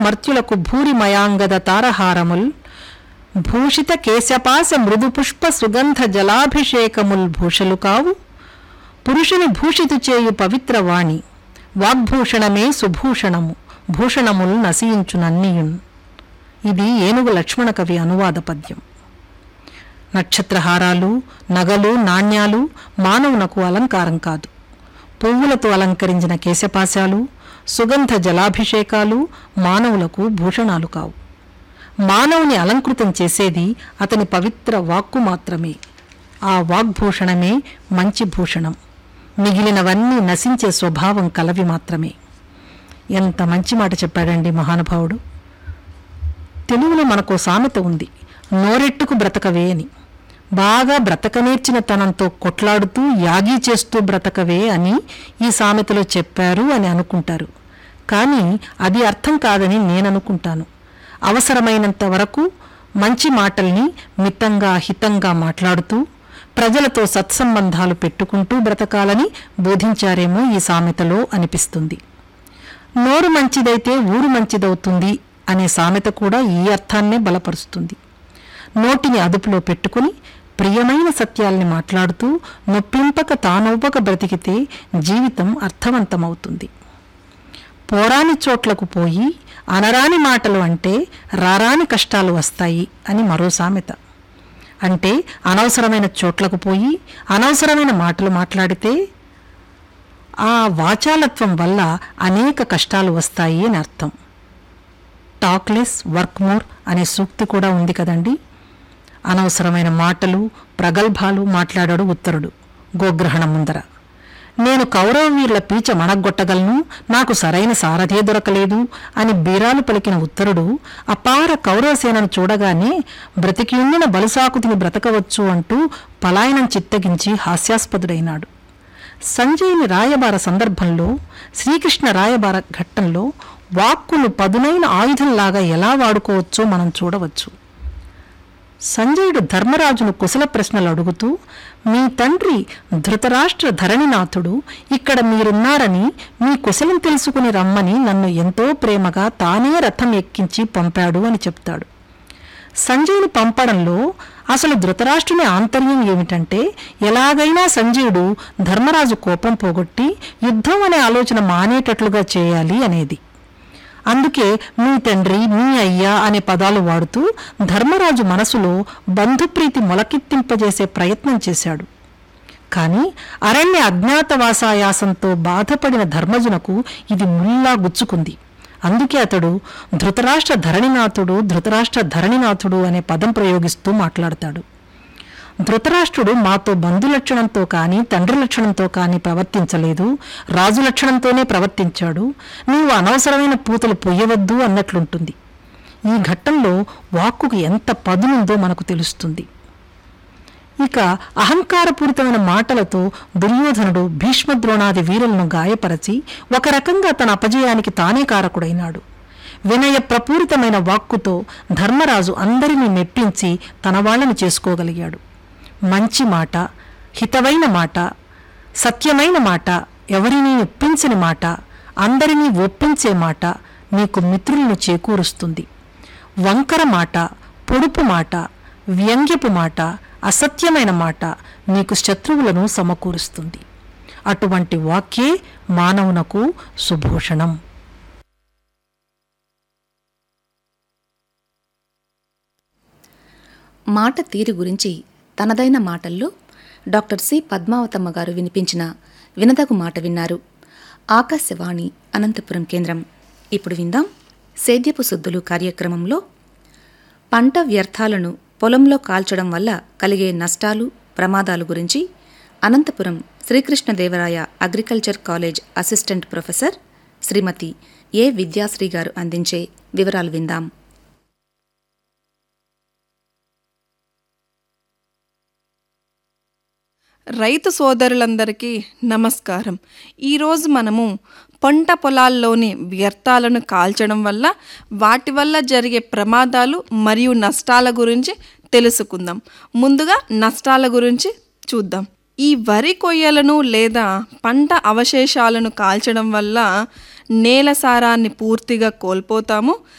మర్త్యులకు భూరిమయాంగద తారహారముల్ భూషిత కేశపాస మృదు పుష్ప సుగంధ జలాభిషేకముల్ భూషలు కావు పురుషుని భూషితు చేయు పవిత్ర వాణి వాగ్భూషణమే సుభూషణము భూషణముల్ నశించునన్నీయున్ ఇది ఏనుగు లక్ష్మణ కవి అనువాద పద్యం నక్షత్రహారాలు నగలు నాణ్యాలు మానవునకు అలంకారం కాదు పువ్వులతో అలంకరించిన కేశపాశాలు సుగంధ జలాభిషేకాలు మానవులకు భూషణాలు కావు మానవుని అలంకృతం చేసేది అతని పవిత్ర వాక్కు మాత్రమే ఆ వాగ్భూషణమే మంచి భూషణం మిగిలినవన్నీ నశించే స్వభావం కలవి మాత్రమే ఎంత మంచి మాట చెప్పాడండి మహానుభావుడు తెలుగులో మనకో సామెత ఉంది నోరెట్టుకు బ్రతకవే అని బాగా బ్రతకనేర్చిన తనంతో కొట్లాడుతూ యాగీ చేస్తూ బ్రతకవే అని ఈ సామెతలో చెప్పారు అని అనుకుంటారు కానీ అది అర్థం కాదని నేను అనుకుంటాను అవసరమైనంత వరకు మంచి మాటల్ని మితంగా హితంగా మాట్లాడుతూ ప్రజలతో సత్సంబంధాలు పెట్టుకుంటూ బ్రతకాలని బోధించారేమో ఈ సామెతలో అనిపిస్తుంది నోరు మంచిదైతే ఊరు మంచిదవుతుంది అనే సామెత కూడా ఈ అర్థాన్నే బలపరుస్తుంది నోటిని అదుపులో పెట్టుకుని ప్రియమైన సత్యాల్ని మాట్లాడుతూ నొప్పింపక తానొవ్వక బ్రతికితే జీవితం అర్థవంతమవుతుంది పోరాని చోట్లకు పోయి అనరాని మాటలు అంటే రారాని కష్టాలు వస్తాయి అని మరో సామెత అంటే అనవసరమైన చోట్లకు పోయి అనవసరమైన మాటలు మాట్లాడితే ఆ వాచాలత్వం వల్ల అనేక కష్టాలు వస్తాయి అని అర్థం టాక్లెస్ వర్క్ మోర్ అనే సూక్తి కూడా ఉంది కదండి అనవసరమైన మాటలు ప్రగల్భాలు మాట్లాడాడు ఉత్తరుడు గోగ్రహణం ముందర నేను కౌరవ వీర్ల పీచ మణగొట్టగలను నాకు సరైన సారథే దొరకలేదు అని బీరాలు పలికిన ఉత్తరుడు అపార కౌరవసేనను చూడగానే బ్రతికియుండిన బలుసాకుతిని బ్రతకవచ్చు అంటూ పలాయనం చిత్తగించి హాస్యాస్పదుడైనాడు సంజయుని రాయబార సందర్భంలో శ్రీకృష్ణ రాయబార ఘట్టంలో వాక్కును పదునైన ఆయుధంలాగా ఎలా వాడుకోవచ్చో మనం చూడవచ్చు సంజయుడు ధర్మరాజును కుశల ప్రశ్నలు అడుగుతూ మీ తండ్రి ధృతరాష్ట్ర ధరణినాథుడు ఇక్కడ మీరున్నారని మీ కుశలం తెలుసుకుని రమ్మని నన్ను ఎంతో ప్రేమగా తానే రథం ఎక్కించి పంపాడు అని చెప్తాడు సంజయుని పంపడంలో అసలు ధృతరాష్ట్రుని ఆంతర్యం ఏమిటంటే ఎలాగైనా సంజయుడు ధర్మరాజు కోపం పోగొట్టి యుద్ధం అనే ఆలోచన మానేటట్లుగా చేయాలి అనేది అందుకే మీ తండ్రి మీ అయ్యా అనే పదాలు వాడుతూ ధర్మరాజు మనసులో బంధుప్రీతి మొలకెత్తింపజేసే ప్రయత్నం చేశాడు కాని అరణ్య అజ్ఞాతవాసాయాసంతో బాధపడిన ధర్మజునకు ఇది ముల్లా గుచ్చుకుంది అందుకే అతడు ధృతరాష్ట్ర ధరణినాథుడు ధృతరాష్ట్ర ధరణినాథుడు అనే పదం ప్రయోగిస్తూ మాట్లాడతాడు ధృతరాష్ట్రుడు మాతో బంధు లక్షణంతో కానీ తండ్రి లక్షణంతో కానీ ప్రవర్తించలేదు రాజు లక్షణంతోనే ప్రవర్తించాడు నీవు అనవసరమైన పూతలు పొయ్యవద్దు అన్నట్లుంటుంది ఈ ఘట్టంలో వాక్కుకు ఎంత పదునుందో మనకు తెలుస్తుంది ఇక అహంకారపూరితమైన మాటలతో దుర్యోధనుడు భీష్మద్రోణాది వీరులను గాయపరచి ఒక రకంగా తన అపజయానికి తానే కారకుడైనాడు వినయ ప్రపూరితమైన వాక్కుతో ధర్మరాజు అందరినీ మెప్పించి తన వాళ్ళని చేసుకోగలిగాడు మంచి మాట హితవైన మాట సత్యమైన మాట ఎవరినీ ఒప్పించని మాట అందరినీ ఒప్పించే మాట నీకు మిత్రులను చేకూరుస్తుంది వంకర మాట పొడుపు మాట వ్యంగ్యపు మాట అసత్యమైన మాట నీకు శత్రువులను సమకూరుస్తుంది అటువంటి వాక్యే మానవునకు సుభూషణం మాట తీరు గురించి తనదైన మాటల్లో డాక్టర్ సి పద్మావతమ్మ గారు వినిపించిన వినదగు మాట విన్నారు ఆకాశవాణి అనంతపురం కేంద్రం ఇప్పుడు విందాం సేద్యపు సుద్దులు కార్యక్రమంలో పంట వ్యర్థాలను పొలంలో కాల్చడం వల్ల కలిగే నష్టాలు ప్రమాదాలు గురించి Anantapuram Srikrishnadevaraya agriculture college assistant professor Srimathi A Vidyasri garu అందించే వివరాలు విందాం రైతు సోదరులందరికీ నమస్కారం ఈరోజు మనము పంట పొలాల్లోని వ్యర్థాలను కాల్చడం వల్ల వాటి వల్ల జరిగే ప్రమాదాలు మరియు నష్టాల గురించి తెలుసుకుందాం ముందుగా నష్టాల గురించి చూద్దాం ఈ వరి కొయ్యలను లేదా పంట అవశేషాలను కాల్చడం వల్ల నేల సారాన్ని పూర్తిగా కోల్పోతాము